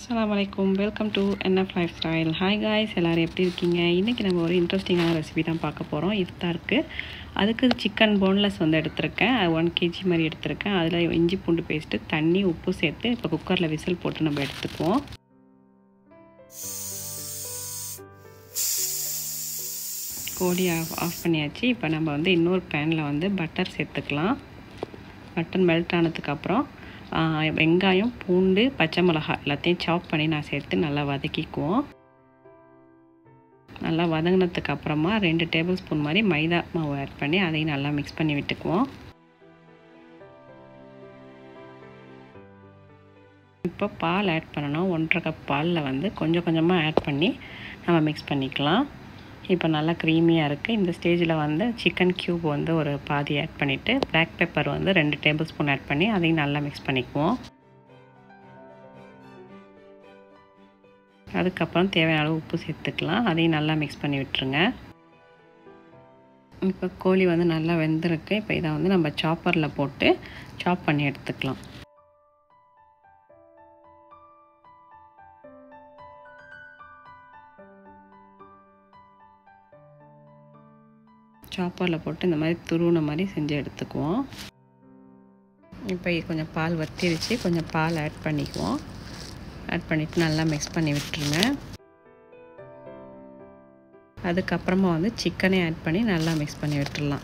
அஸ்ஸலாமு அலைக்கும் welcome to NF life style hi guys எல்லோரும் எப்படி இருக்கீங்க இன்றைக்கி நம்ம ஒரு இன்ட்ரெஸ்டிங்கான ரெசிபி தான் பார்க்க போகிறோம் இஃப்தாருக்கு அதுக்கு சிக்கன் போன்லெஸ் வந்து எடுத்திருக்கேன் அது ஒன் கேஜி மாதிரி எடுத்திருக்கேன் அதில் இஞ்சி பூண்டு பேஸ்ட்டு தண்ணி உப்பு சேர்த்து இப்போ குக்கரில் விசில் போட்டு நம்ம எடுத்துக்குவோம் கோழி ஆஃப் ஆஃப் பண்ணியாச்சு இப்போ நம்ம வந்து இன்னொரு பேனில் வந்து பட்டர் சேர்த்துக்கலாம் பட்டர் மெல்ட் ஆனதுக்கப்புறம் வெங்காயம் பூண்டு பச்சை மிளகாய் எல்லாத்தையும் சாப் பண்ணி நான் சேர்த்து நல்லா வதக்கிக்குவோம் நல்லா வதங்கினதுக்கு அப்புறமா ரெண்டு டேபிள் ஸ்பூன் மாதிரி மைதா மாவு ஆட் பண்ணி அதையும் நல்லா மிக்ஸ் பண்ணி விட்டுக்குவோம் இப்போ பால் ஆட் பண்ணணும் ஒன்றரை கப் பாலில் வந்து கொஞ்சம் கொஞ்சமாக ஆட் பண்ணி நம்ம மிக்ஸ் பண்ணிக்கலாம் இப்போ நல்லா க்ரீமியாக இருக்குது இந்த ஸ்டேஜில் வந்து சிக்கன் க்யூப் வந்து ஒரு பாதி ஆட் பண்ணிவிட்டு பிளாக் பெப்பர் வந்து ரெண்டு டேபிள் ஸ்பூன் ஆட் பண்ணி அதையும் நல்லா மிக்ஸ் பண்ணிக்குவோம் அதுக்கப்புறம் தேவையான அளவு உப்பு சேர்த்துக்கலாம் அதையும் நல்லா மிக்ஸ் பண்ணி விட்டுருங்க இப்போ கோழி வந்து நல்லா வெந்திருக்கு இப்போ இதை வந்து நம்ம சாப்பரில் போட்டு சாப் பண்ணி எடுத்துக்கலாம் சாப்பரில் போட்டு இந்த மாதிரி துருவின மாதிரி செஞ்சு எடுத்துக்குவோம் இப்போ கொஞ்சம் பால் வத்திருச்சு கொஞ்சம் பால் ஆட் பண்ணிக்குவோம் ஆட் பண்ணிவிட்டு நல்லா மிக்ஸ் பண்ணி விட்டுருங்க அதுக்கப்புறமா வந்து சிக்கனே ஆட் பண்ணி நல்லா மிக்ஸ் பண்ணி விட்டுடலாம்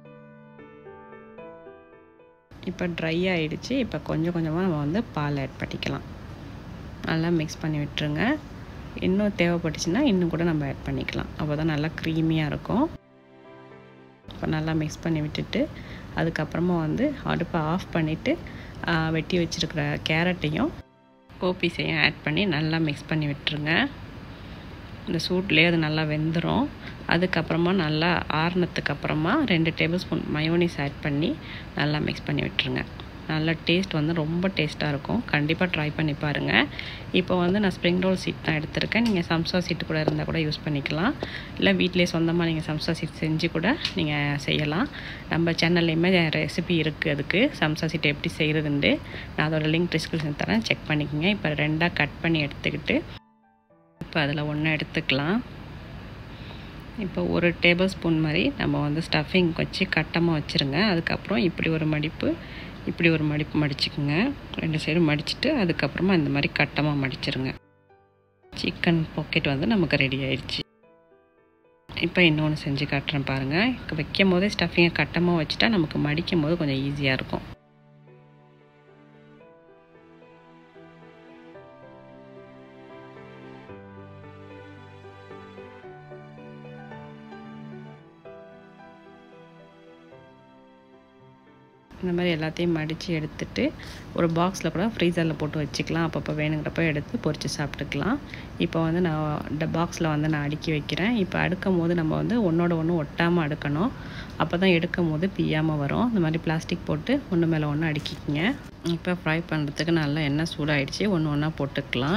இப்போ ட்ரை ஆகிடுச்சு இப்போ கொஞ்சம் கொஞ்சமாக நம்ம வந்து பால் ஆட் பண்ணிக்கலாம் நல்லா மிக்ஸ் பண்ணி விட்டுருங்க இன்னும் தேவைப்பட்டுச்சுன்னா இன்னும் கூட நம்ம ஆட் பண்ணிக்கலாம் அப்போ தான் நல்லா க்ரீமியாக இருக்கும் இப்போ நல்லா மிக்ஸ் பண்ணி விட்டுட்டு அதுக்கப்புறமா வந்து அடுப்பை ஆஃப் பண்ணிவிட்டு வெட்டி வச்சுருக்கிற கேரட்டையும் கோப்பீஸையும் ஆட் பண்ணி நல்லா மிக்ஸ் பண்ணி விட்டுருங்க இந்த சூட்லேயே அது நல்லா வெந்துடும் அதுக்கப்புறமா நல்லா ஆறுனதுக்கு அப்புறமா ரெண்டு டேபிள் ஸ்பூன் மயோனிஸ் ஆட் பண்ணி நல்லா மிக்ஸ் பண்ணி விட்டுருங்க நல்ல டேஸ்ட் வந்து ரொம்ப டேஸ்ட்டாக இருக்கும் கண்டிப்பாக ட்ரை பண்ணி பாருங்கள் இப்போ வந்து நான் ஸ்ப்ரிங் ரோல் சீட் தான் எடுத்திருக்கேன் நீங்கள் சம்சா சீட்டு கூட இருந்தால் கூட யூஸ் பண்ணிக்கலாம் இல்லை வீட்டிலே சொந்தமாக நீங்கள் சம்சா சீட் செஞ்சு கூட நீங்கள் செய்யலாம் நம்ம சேனல்லையுமே ரெசிபி இருக்குது அதுக்கு சம்சா சீட் எப்படி செய்கிறதுண்டு நான் அதோட லிங்க் டிஸ்கிரிப்ஷன் தரேன் செக் பண்ணிக்கோங்க இப்போ ரெண்டாக கட் பண்ணி எடுத்துக்கிட்டு இப்போ அதில் ஒன்று எடுத்துக்கலாம் இப்போ ஒரு டேபிள் ஸ்பூன் மாதிரி நம்ம வந்து ஸ்டஃபிங் வச்சு கட்டமாக வச்சுருங்க அதுக்கப்புறம் இப்படி ஒரு மடிப்பு இப்படி ஒரு மடிப்பு மடிச்சுக்குங்க ரெண்டு சைடும் மடிச்சுட்டு அதுக்கப்புறமா இந்த மாதிரி கட்டமாக மடிச்சிருங்க சிக்கன் பாக்கெட் வந்து நமக்கு ரெடி ஆயிடுச்சு இப்போ இன்னொன்று செஞ்சு காட்டுறேன் பாருங்கள் வைக்கும் போதே ஸ்டஃபிங்கை கட்டமாக வச்சுட்டா நமக்கு மடிக்கும் போது கொஞ்சம் ஈஸியாக இருக்கும் இந்த மாதிரி எல்லாத்தையும் மடித்து எடுத்துட்டு ஒரு பாக்ஸில் கூட ஃப்ரீசரில் போட்டு வச்சுக்கலாம் அப்பப்போ வேணுங்கிறப்ப எடுத்து பொறிச்சு சாப்பிட்டுக்கலாம் இப்போ வந்து நான் இந்த பாக்ஸில் வந்து நான் அடுக்கி வைக்கிறேன் இப்போ அடுக்கும் போது நம்ம வந்து ஒன்றோட ஒன்று ஒட்டாமல் அடுக்கணும் அப்போ தான் எடுக்கும் போது பிய்யாமல் வரும் இந்த மாதிரி பிளாஸ்டிக் போட்டு ஒன்று மேலே ஒன்று அடுக்கிக்கிங்க இப்போ ஃப்ரை பண்ணுறதுக்கு நல்லா எண்ணெய் சூடாகிடுச்சு ஒன்று ஒன்றா போட்டுக்கலாம்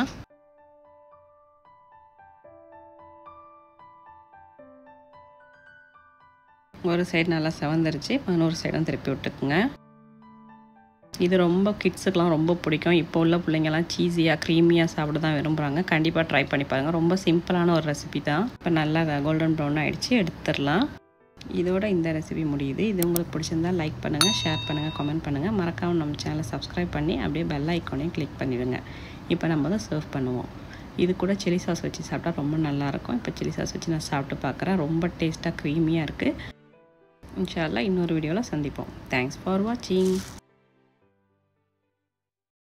ஒரு சைடு நல்லா செவந்துருச்சு இன்னொரு சைடும் திருப்பி விட்டுக்குங்க இது ரொம்ப கிட்ஸுக்கெலாம் ரொம்ப பிடிக்கும் இப்போ உள்ள பிள்ளைங்கள்லாம் சீஸியாக க்ரீமியாக சாப்பிட தான் விரும்புகிறாங்க கண்டிப்பாக ட்ரை பண்ணி பாருங்கள் ரொம்ப சிம்பிளான ஒரு ரெசிபி தான் இப்போ நல்லா கோல்டன் ப்ரௌன் ஆகிடுச்சு எடுத்துடலாம் இதோட இந்த ரெசிபி முடியுது இது உங்களுக்கு பிடிச்சிருந்தா லைக் பண்ணுங்கள் ஷேர் பண்ணுங்கள் கமெண்ட் பண்ணுங்கள் மறக்காமல் நம்ம சேனலை சப்ஸ்கிரைப் பண்ணி அப்படியே பெல் ஐக்கானையும் கிளிக் பண்ணிவிடுங்க இப்போ நம்ம வந்து சர்வ் பண்ணுவோம் இது கூட சில்லி சாஸ் வச்சு சாப்பிட்டா ரொம்ப நல்லாயிருக்கும் இப்போ சில்லி சாஸ் வச்சு நான் சாப்பிட்டு பார்க்குறேன் ரொம்ப டேஸ்ட்டாக க்ரீமியாக இருக்குது இன்ஷால்லா இன்னொரு வீடியோவில் சந்திப்போம் தேங்க்ஸ் ஃபார் வாட்சிங்